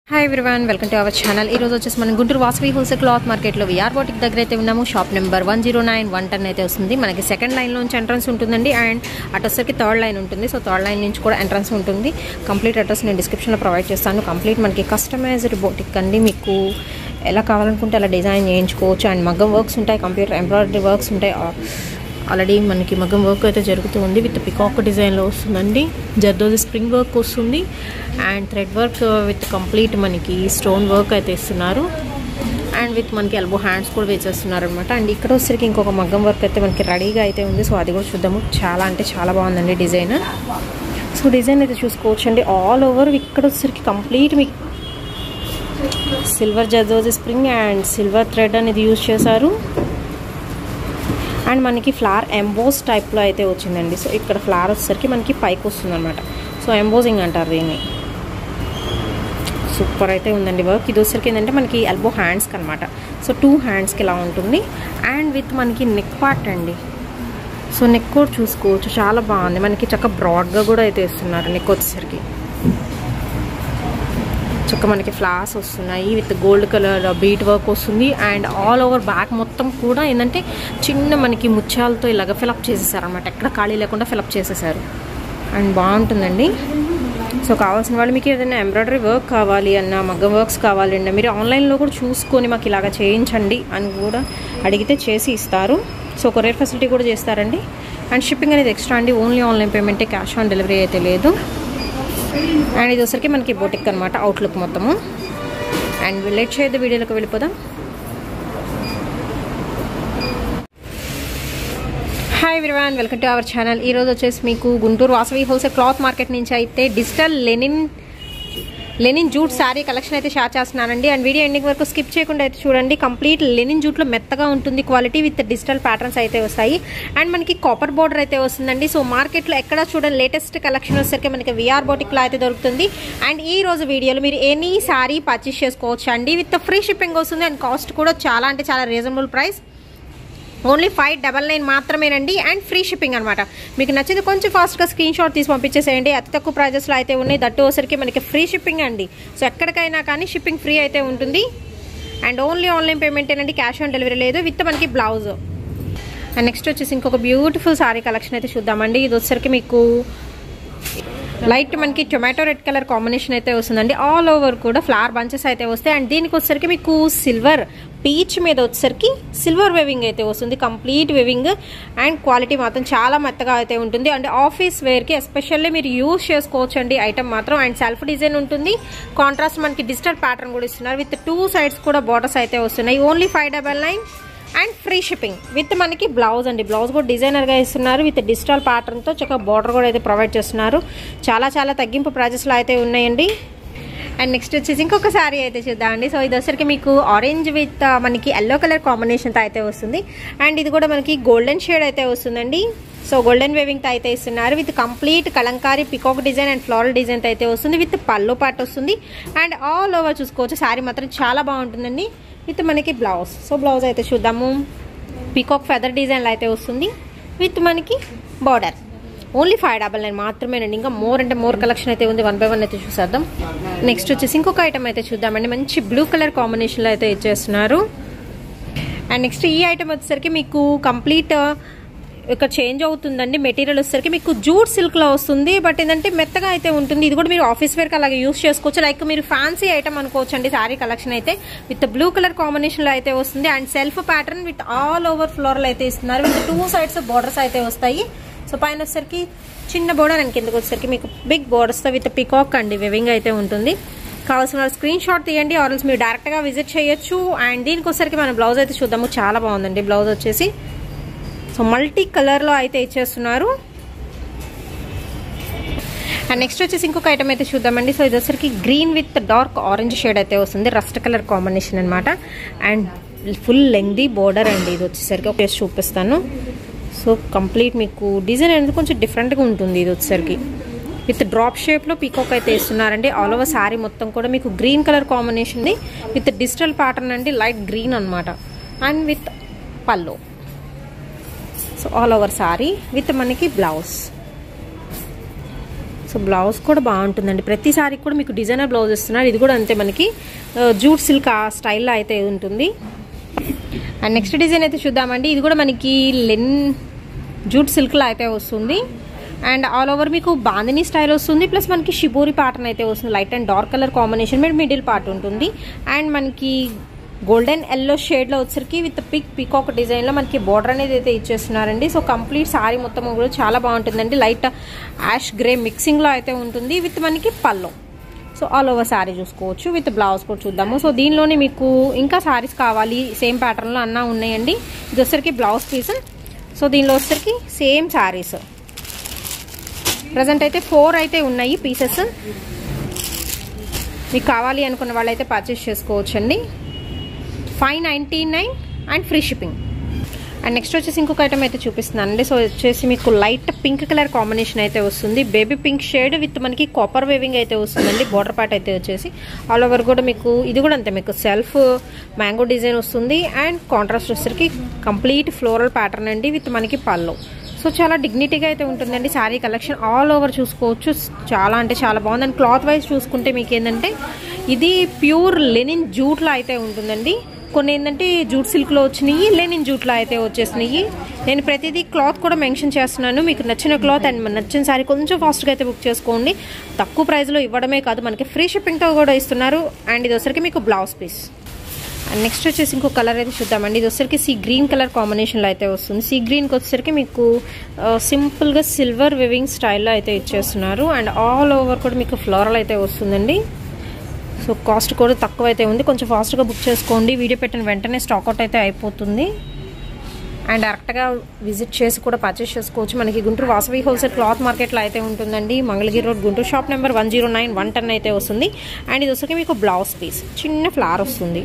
hi everyone welcome to our channel ఈ రోజు వచ్చేసి మనం గుంటూరు వాసవి హోల్సేల్ క్లాత్ మార్కెట్లో విఆర్ బోటిక్ దగ్గర అయితే ఉన్నాము shop number one zero nine one ten అయితే వస్తుంది మనకి సెకండ్ లైన్ నుంచి ఎంట్రన్స్ ఉంటుందండి అండ్ అటు వచ్చేసరికి థర్డ్ లైన్ ఉంటుంది సో థర్డ్ లైన్ నుంచి కూడా ఎంట్రన్స్ ఉంటుంది కంప్లీట్ అడ్రస్ నేను డిస్క్రిప్షన్లో ప్రొవైడ్ చేస్తాను కంప్లీట్ మనకి కస్టమైజ్డ్ బోటిక్ అండి మీకు ఎలా కావాలనుకుంటే అలా డిజైన్ చేయించుకోవచ్చు అండ్ మగ్గం వర్క్స్ ఉంటాయి కంప్యూటర్ ఎంబ్రాయిడరీ వర్క్స్ ఉంటాయి ఆల్రెడీ మనకి మగ్గం వర్క్ అయితే జరుగుతూ ఉంది విత్ పికాక్ డిజైన్లో వస్తుందండి జర్దోజి స్ప్రింగ్ వర్క్ వస్తుంది and thread work with complete మనకి స్టోన్ వర్క్ అయితే ఇస్తున్నారు అండ్ విత్ మనకి ఎల్బో హ్యాండ్స్ కూడా వేసేస్తున్నారు అనమాట అండ్ ఇక్కడ వచ్చరికి ఇంకొక మగ్గం వర్క్ అయితే మనకి రెడీగా అయితే ఉంది సో అది కూడా చూద్దాము చాలా అంటే చాలా బాగుందండి డిజైన్ సో డిజైన్ అయితే చూసుకోవచ్చు అండి ఆల్ ఓవర్ ఇక్కడ వచ్చరికి కంప్లీట్ మీకు silver zardozi spring and silver thread అనేది యూజ్ చేశారు అండ్ మనకి ఫ్లవర్ ఎంబోస్ టైప్లో అయితే వచ్చిందండి సో ఇక్కడ ఫ్లవర్ వచ్చేసరికి మనకి పైకి వస్తుంది అనమాట సో ఎంబోజింగ్ అంటారు దీన్ని సూపర్ అయితే ఉందండి వర్క్ ఇది వచ్చేసరికి ఏంటంటే మనకి ఎల్బో హ్యాండ్స్కి అనమాట సో టూ హ్యాండ్స్కి ఇలా ఉంటుంది అండ్ విత్ మనకి నెక్ పార్ట్ అండి సో నెక్ కూడా చూసుకోవచ్చు చాలా బాగుంది మనకి చక్క బ్రాడ్గా కూడా అయితే ఇస్తున్నారు నెక్ వచ్చేసరికి చక్క మనకి ఫ్లాస్ వస్తున్నాయి with gold colour bead work వస్తుంది అండ్ ఆల్ ఓవర్ బ్యాక్ మొత్తం కూడా ఏంటంటే చిన్న మనకి ముత్యాలతో ఇలాగ ఫిలప్ చేసేసారు అనమాట ఎక్కడ ఖాళీ లేకుండా ఫిలప్ చేసేసారు అండ్ బాగుంటుందండి సో కావాల్సిన వాళ్ళు మీకు ఏదైనా ఎంబ్రాయిడరీ వర్క్ కావాలి అన్న మగ్గం వర్క్స్ కావాలి అన్న మీరు ఆన్లైన్లో కూడా చూసుకొని మాకు ఇలాగ చేయించండి అని కూడా అడిగితే చేసి ఇస్తారు సో కొరియర్ ఫెసిలిటీ కూడా చేస్తారండి అండ్ షిప్పింగ్ అనేది ఎక్స్ట్రా అండి ఓన్లీ ఆన్లైన్ పేమెంటే క్యాష్ ఆన్ డెలివరీ అయితే లేదు అండ్ ఇది వచ్చరికి మనకి బోటిక్ అనమాట అవుట్లుక్ మొత్తము అండ్ లేట్ చేయొద్దు వీడియోలోకి వెళ్ళిపోదాం hi everyone welcome to our channel ఈ రోజు వచ్చేసి మీకు Guntur Vasavi wholesale cloth market నుంచి అయితే digital linen linen jute sari collection అయితే షేర్ చేస్తున్నానండి అండ్ వీడియో ఎండింగ్ వరకు స్కిప్ చేయకుండా అయితే చూడండి కంప్లీట్ లెనిన్ జూట్లో మెత్తగా ఉంటుంది క్వాలిటీ విత్ డిజిటల్ ప్యాటర్న్స్ అయితే వస్తాయి అండ్ మనకి కాపర్ బోర్డర్ అయితే వస్తుందండి సో మార్కెట్లో ఎక్కడ చూడండి లేటెస్ట్ కలెక్షన్ వచ్చేసరికి మనకి విఆర్ బోటిక్లో అయితే దొరుకుతుంది అండ్ ఈ రోజు వీడియోలో మీరు ఎనీ శారీ పర్చేస్ చేసుకోవచ్చు అండి విత్ ఫ్రీ షిప్పింగ్ వస్తుంది అండ్ కాస్ట్ కూడా చాలా అంటే చాలా reasonable price only five double nine మాత్రమేనండి అండ్ ఫ్రీ షిప్పింగ్ అనమాట మీకు నచ్చింది కొంచెం ఫాస్ట్గా స్క్రీన్ షాట్ తీసి పంపించేసేయండి అతి తక్కువ ప్రైజెస్లో అయితే ఉన్నాయి దట్టు వచ్చరికి మనకి ఫ్రీ షిప్పింగ్ అండి సో ఎక్కడికైనా కానీ షిప్పింగ్ ఫ్రీ అయితే ఉంటుంది అండ్ ఓన్లీ ఆన్లైన్ పేమెంటేనండి క్యాష్ ఆన్ డెలివరీ లేదు విత్ మనకి బ్లౌజ్ అండ్ నెక్స్ట్ వచ్చేసి ఇంకొక బ్యూటిఫుల్ సారీ కలెక్షన్ అయితే చూద్దామండి ఇది వచ్చరికి మీకు లైట్ మనకి టొమాటో రెడ్ కలర్ కాంబినేషన్ అయితే వస్తుందండి ఆల్ ఓవర్ కూడా ఫ్లవర్ బంచెస్ అయితే వస్తాయి అండ్ దీనికి వచ్చేసరికి మీకు సిల్వర్ పీచ్ మీద వచ్చేసరికి సిల్వర్ వేవింగ్ అయితే వస్తుంది కంప్లీట్ వేవింగ్ అండ్ క్వాలిటీ మాత్రం చాలా మెత్తగా అయితే ఉంటుంది అండ్ ఆఫీస్ వేర్కి ఎస్పెషల్లీ మీరు యూజ్ చేసుకోవచ్చు అండి ఐటమ్ మాత్రం అండ్ సెల్ఫ్ డిజైన్ ఉంటుంది కాంట్రాస్ట్ మనకి డిజిటల్ ప్యాటర్న్ కూడా ఇస్తున్నారు విత్ టూ సైడ్స్ కూడా బార్డర్స్ అయితే వస్తున్నాయి only five double nine and free shipping with మనకి బ్లౌజ్ అండి బ్లౌజ్ కూడా డిజైనర్గా ఇస్తున్నారు విత్ డిజిటల్ ప్యాటర్న్తో చక్కగా బార్డర్ కూడా అయితే ప్రొవైడ్ చేస్తున్నారు చాలా చాలా తగ్గింపు ప్రైజెస్లో అయితే ఉన్నాయండి అండ్ నెక్స్ట్ వచ్చేసి ఇంకొక శారీ అయితే చూద్దామండి సో ఇది వచ్చరికి మీకు ఆరెంజ్ విత్ మనకి ఎల్లో కలర్ కాంబినేషన్తో అయితే వస్తుంది అండ్ ఇది కూడా మనకి గోల్డెన్ షేడ్ అయితే వస్తుందండి సో గోల్డెన్ వేవింగ్తో అయితే ఇస్తున్నారు with complete kalamkari peacock design and floral డిజైన్తో అయితే వస్తుంది విత్ పల్లో పాట్ వస్తుంది అండ్ ఆల్ ఓవర్ చూసుకోవచ్చు శారీ మాత్రం చాలా బాగుంటుందండి విత్ మనకి బ్లౌజ్ సో బ్లౌజ్ అయితే చూద్దాము పీకాక్ ఫెదర్ డిజైన్లో అయితే వస్తుంది విత్ మనకి border only five double nine మాత్రమేనండి ఇంకా మోర్ అంటే మోర్ కలెక్షన్ అయితే ఉంది వన్ బై వన్ అయితే చూసేద్దాం నెక్స్ట్ వచ్చేసి ఇంకొక ఐటమ్ అయితే చూద్దామండి మంచి బ్లూ కలర్ కాంబినేషన్లో అయితే ఇచ్చేస్తున్నారు అండ్ నెక్స్ట్ ఈ ఐటమ్ వచ్చేసరికి మీకు కంప్లీట్ ఇక్కడ చేంజ్ అవుతుందండి మెటీరియల్ వచ్చేసరికి మీకు జూట్ సిల్క్లో వస్తుంది బట్ ఏంటంటే మెత్తగా అయితే ఉంటుంది ఇది కూడా మీరు ఆఫీస్ వేర్కి అలాగే యూస్ చేసుకోవచ్చు లైక్ మీరు ఫ్యాన్సీ ఐటమ్ అనుకోవచ్చు అండి శారీ కలెక్షన్ అయితే విత్ బ్లూ కలర్ కాంబినేషన్లో అయితే వస్తుంది and self pattern with all over ఫ్లోర్లో అయితే ఇస్తున్నారు విత్ టూ సైడ్స్ బార్డర్స్ అయితే వస్తాయి సో పైన వచ్చేసరికి చిన్న బోర్డర్ అండ్ కిందకి వచ్చేసరికి మీకు బిగ్ బోర్డర్స్తో విత్ పికాక్ అండి వివింగ్ అయితే ఉంటుంది కావాల్సిన వాళ్ళు స్క్రీన్ షాట్ తీయండి ఆర్ఎల్స్ మీరు డైరెక్ట్గా విజిట్ చేయొచ్చు అండ్ దీనికి వచ్చేసరికి మన బ్లౌజ్ అయితే చూద్దాము చాలా బాగుందండి బ్లౌజ్ వచ్చేసి సో మల్టీ కలర్లో అయితే ఇచ్చేస్తున్నారు అండ్ నెక్స్ట్ వచ్చేసి ఇంకొక ఐటమ్ అయితే చూద్దామండి సో ఇది వచ్చరికి green with dark orange shade అయితే వస్తుంది రస్ట్ కలర్ కాంబినేషన్ అనమాట అండ్ ఫుల్ లెంగ్దీ బోర్డర్ అండి ఇది వచ్చేసరికి ఒక చూపిస్తాను సో కంప్లీట్ మీకు డిజైన్ అనేది కొంచెం డిఫరెంట్గా ఉంటుంది ఇది వచ్చేసరికి విత్ డ్రాప్ షేప్లో పీకాక్ అయితే ఇస్తున్నారండి ఆల్ ఓవర్ శారీ మొత్తం కూడా మీకు green colour combination with digital pattern అండి లైట్ గ్రీన్ అనమాట and with pallu so all over sari with మనకి బ్లౌజ్ సో బ్లౌజ్ కూడా బాగుంటుందండి ప్రతిసారి కూడా మీకు డిజైనర్ బ్లౌజ్ ఇస్తున్నారు ఇది కూడా అంతే మనకి జూట్ సిల్క్ ఆ స్టైల్లో అయితే ఉంటుంది అండ్ నెక్స్ట్ డిజైన్ అయితే చూద్దామండి ఇది కూడా మనకి లెన్ జూట్ సిల్క్లో అయితే వస్తుంది అండ్ ఆల్ ఓవర్ మీకు బాందిని స్టైల్ వస్తుంది ప్లస్ మనకి షిబోరి ప్యాటర్న్ అయితే వస్తుంది light and dark colour combination మీద మిడిల్ పార్ట్ ఉంటుంది అండ్ మనకి గోల్డెన్ ఎల్లో షేడ్లో వచ్చరికి విత్ పిక్ పికాక్ డిజైన్లో మనకి బోర్డర్ అనేది అయితే ఇచ్చేస్తున్నారండి సో కంప్లీట్ సారీ మొత్తం కూడా చాలా బాగుంటుందండి లైట్ యాష్ గ్రే మిక్సింగ్లో అయితే ఉంటుంది విత్ మనకి pallu so all over sari చూసుకోవచ్చు విత్ బ్లౌజ్ కూడా చూద్దాము సో దీనిలోనే మీకు ఇంకా శారీస్ కావాలి సేమ్ ప్యాటర్న్లో అన్నా ఉన్నాయండి ఇది వచ్చరికి బ్లౌజ్ పీస్ సో దీనిలో వచ్చరికి సేమ్ శారీస్ ప్రజెంట్ అయితే ఫోర్ అయితే ఉన్నాయి పీసెస్ మీకు కావాలి అనుకున్న వాళ్ళైతే పర్చేస్ చేసుకోవచ్చండి five ninety nine and free shipping and next వచ్చేసి ఇంకొక ఐటమ్ అయితే చూపిస్తున్నానండి సో వచ్చేసి మీకు లైట్ పింక్ కలర్ కాంబినేషన్ అయితే వస్తుంది బేబీ పింక్ షేడ్ విత్ మనకి కాపర్ వేవింగ్ అయితే వస్తుందండి బార్డర్ పార్ట్ అయితే వచ్చేసి ఆల్ ఓవర్ కూడా మీకు ఇది కూడా అంతే మీకు సెల్ఫ్ మ్యాంగో డిజైన్ వస్తుంది అండ్ కాంట్రాస్ట్ వచ్చేసరికి కంప్లీట్ ఫ్లోరల్ ప్యాటర్న్ అండి విత్ మనకి పల్లో సో చాలా డిగ్నిటీగా అయితే ఉంటుందండి శారీ కలెక్షన్ ఆల్ ఓవర్ చూసుకోవచ్చు చాలా అంటే చాలా బాగుంది అండ్ క్లాత్ వైజ్ చూసుకుంటే మీకు ఏంటంటే ఇది ప్యూర్ లెనిన్ జూట్లో అయితే ఉంటుందండి కొన్ని ఏంటంటే జూట్ సిల్క్లో వచ్చినాయి లెనిన్ జూట్లో అయితే వచ్చేసినాయి నేను ప్రతిదీ క్లాత్ కూడా మెన్షన్ చేస్తున్నాను మీకు నచ్చిన క్లాత్ అండ్ నచ్చిన శారీ కొంచెం ఫాస్ట్గా అయితే బుక్ చేసుకోండి తక్కువ ప్రైస్లో ఇవ్వడమే కాదు మనకి ఫ్రీ షిప్పింగ్తో కూడా ఇస్తున్నారు అండ్ ఇది వచ్చరికి మీకు బ్లౌజ్ పీస్ అండ్ నెక్స్ట్ వచ్చేసి ఇంకో కలర్ అయితే చూద్దామండి ఇది వచ్చరికి సీ గ్రీన్ కలర్ కాంబినేషన్లో అయితే వస్తుంది సీ గ్రీన్కి వచ్చేసరికి మీకు సింపుల్గా సిల్వర్ వివింగ్ స్టైల్లో అయితే ఇచ్చేస్తున్నారు అండ్ ఆల్ ఓవర్ కూడా మీకు ఫ్లోరల్ అయితే వస్తుందండి సో కాస్ట్ కూడా తక్కువ అయితే ఉంది కొంచెం ఫాస్ట్గా బుక్ చేసుకోండి వీడియో పెట్టిన వెంటనే స్టాక్అవుట్ అయితే అయిపోతుంది అండ్ డైరెక్ట్గా విజిట్ చేసి కూడా పర్చేస్ చేసుకోవచ్చు మనకి గుంటూరు వాసవి హోల్సేల్ క్లాత్ మార్కెట్లో అయితే ఉంటుందండి Mangalagiri road Guntur shop number one zero nine one ten అయితే వస్తుంది అండ్ ఇది వచ్చరికి మీకు బ్లౌజ్ పీస్ చిన్న ఫ్లవర్ వస్తుంది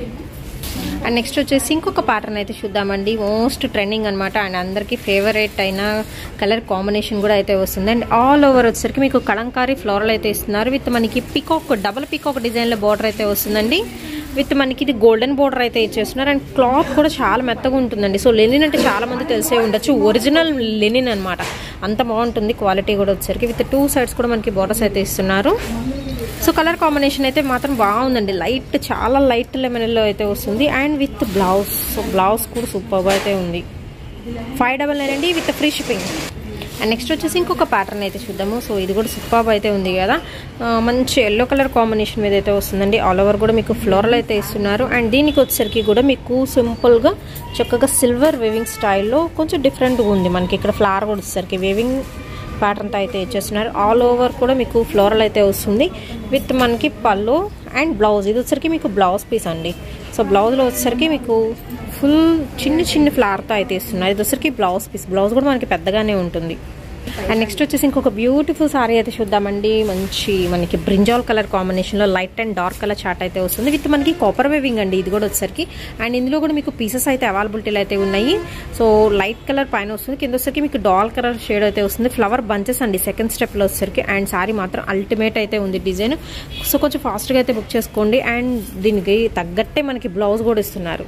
అండ్ నెక్స్ట్ వచ్చేసి ఇంకొక ప్యాటర్న్ అయితే చూద్దామండి మోస్ట్ ట్రెండింగ్ అనమాట అండ్ అందరికీ ఫేవరెట్ అయిన కలర్ కాంబినేషన్ కూడా అయితే వస్తుంది అండ్ ఆల్ ఓవర్ వచ్చేసరికి మీకు కలంకారీ ఫ్లోరల్ అయితే ఇస్తున్నారు విత్ మనకి పికాక్ డబల్ పికాక్ డిజైన్లో బార్డర్ అయితే వస్తుందండి విత్ మనకి ఇది గోల్డెన్ బోర్డర్ అయితే ఇచ్చేస్తున్నారు అండ్ క్లాత్ కూడా చాలా మెత్తగా ఉంటుందండి సో లెనిన్ అంటే చాలా మంది తెలిసే ఉండొచ్చు ఒరిజినల్ లెనిన్ అనమాట అంత బాగుంటుంది క్వాలిటీ కూడా వచ్చేసరికి విత్ టూ సైడ్స్ కూడా మనకి బోర్డర్స్ అయితే ఇస్తున్నారు సో కలర్ కాంబినేషన్ అయితే మాత్రం బాగుందండి లైట్ చాలా లైట్ లెమన్లో అయితే వస్తుంది and with blouse so blouse కూడా సూపర్గా అయితే ఉంది ఫైవ్ డబల్ నైన్ అండి with free shipping and next వచ్చేసి ఇంకొక ప్యాటర్న్ అయితే చూద్దాము సో ఇది కూడా సూపర్ అయితే ఉంది కదా మంచి ఎల్లో కలర్ కాంబినేషన్ మీద అయితే వస్తుందండి ఆల్ ఓవర్ కూడా మీకు ఫ్లోరల్ అయితే ఇస్తున్నారు అండ్ దీనికి వచ్చేసరికి కూడా మీకు సింపుల్గా చక్కగా సిల్వర్ వేవింగ్ స్టైల్లో కొంచెం డిఫరెంట్గా ఉంది మనకి ఇక్కడ ఫ్లవర్ కూడా వచ్చేసరికి వేవింగ్ ప్యాటర్న్తో అయితే ఇచ్చేస్తున్నారు ఆల్ ఓవర్ కూడా మీకు ఫ్లోరల్ అయితే వస్తుంది విత్ మనకి పళ్ళు అండ్ బ్లౌజ్ ఇది వచ్చరికి మీకు బ్లౌజ్ పీస్ అండి సో బ్లౌజ్లో వచ్చేసరికి మీకు ఫుల్ చిన్న చిన్న ఫ్లవర్తో అయితే ఇస్తున్నారు ఇది వచ్చరికి బ్లౌజ్ పీస్ బ్లౌజ్ కూడా మనకి పెద్దగానే ఉంటుంది అండ్ నెక్స్ట్ వచ్చేసి ఇంకొక బ్యూటిఫుల్ సారీ అయితే చూద్దామండి మంచి మనకి బ్రింజాల్ కలర్ కాంబినేషన్లో light and dark colour chart అయితే వస్తుంది విత్ మనకి కాపర్ వేవింగ్ అండి ఇది కూడా వచ్చేసరికి అండ్ ఇందులో కూడా మీకు పీసెస్ అయితే అవైలబిలిటీలు అయితే ఉన్నాయి సో లైట్ కలర్ పైన వస్తుంది కింద వచ్చేసరికి మీకు డాల్ కలర్ షేడ్ అయితే వస్తుంది ఫ్లవర్ బంచెస్ అండి సెకండ్ స్టెప్లో వచ్చేసరికి అండ్ సారీ మాత్రం అల్టిమేట్ అయితే ఉంది డిజైన్ సో కొంచెం ఫాస్ట్గా అయితే బుక్ చేసుకోండి అండ్ దీనికి తగ్గట్టే మనకి బ్లౌజ్ కూడా ఇస్తున్నారు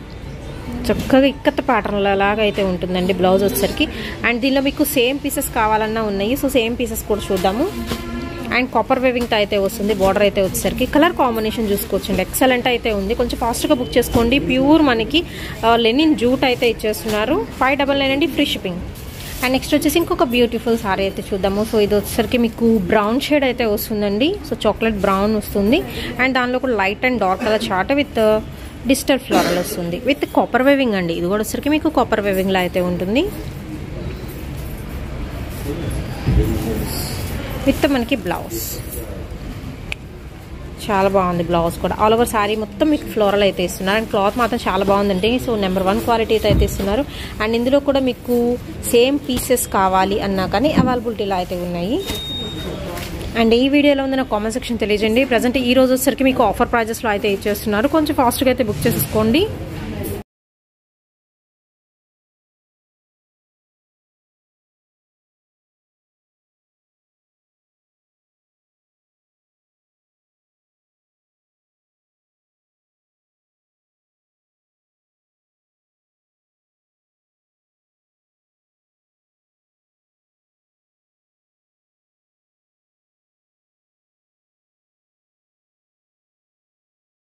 చక్కగా ఇక్కత ప్యాటర్న్ లాగా అయితే ఉంటుందండి బ్లౌజ్ వచ్చేసరికి అండ్ దీనిలో మీకు సేమ్ పీసెస్ కావాలన్నా ఉన్నాయి సో సేమ్ పీసెస్ కూడా చూద్దాము అండ్ కాపర్ వేవింగ్తో అయితే వస్తుంది బార్డర్ అయితే వచ్చేసరికి కలర్ కాంబినేషన్ చూసుకోవచ్చండి ఎక్సలెంట్ అయితే ఉంది కొంచెం ఫాస్ట్గా బుక్ చేసుకోండి ప్యూర్ మనకి లెనిన్ జూట్ అయితే ఇచ్చేస్తున్నారు ఫైవ్ డబల్ నైన్ అండి ఫ్రీ షిప్పింగ్ అండ్ నెక్స్ట్ వచ్చేసి ఇంకొక బ్యూటిఫుల్ సారీ అయితే చూద్దాము సో ఇది వచ్చేసరికి మీకు బ్రౌన్ షేడ్ అయితే వస్తుందండి సో చాక్లెట్ బ్రౌన్ వస్తుంది అండ్ దానిలో కూడా light and dark colour chart with digital floral వస్తుంది విత్ కాపర్ వేవింగ్ అండి ఇది కూడా వచ్చరికి మీకు కాపర్ వేవింగ్లో అయితే ఉంటుంది విత్ మనకి బ్లౌజ్ చాలా బాగుంది బ్లౌజ్ కూడా ఆల్ ఓవర్ శారీ మొత్తం మీకు ఫ్లోరల్ అయితే ఇస్తున్నారు అండ్ క్లాత్ మాత్రం చాలా బాగుందండి సో నెంబర్ వన్ క్వాలిటీ అయితే ఇస్తున్నారు అండ్ ఇందులో కూడా మీకు సేమ్ పీసెస్ కావాలి అన్నా కానీ అవైలబిలిటీలో అయితే ఉన్నాయి అండ్ ఈ వీడియోలో ఉంది నా కామెంట్ సెక్షన్ తెలియజేయండి ప్రజెంట్ ఈ రోజు వచ్చేసరికి మీకు ఆఫర్ ప్రైజెస్లో అయితే ఇచ్చేస్తున్నారు కొంచెం ఫాస్ట్గా అయితే బుక్ చేసేసుకోండి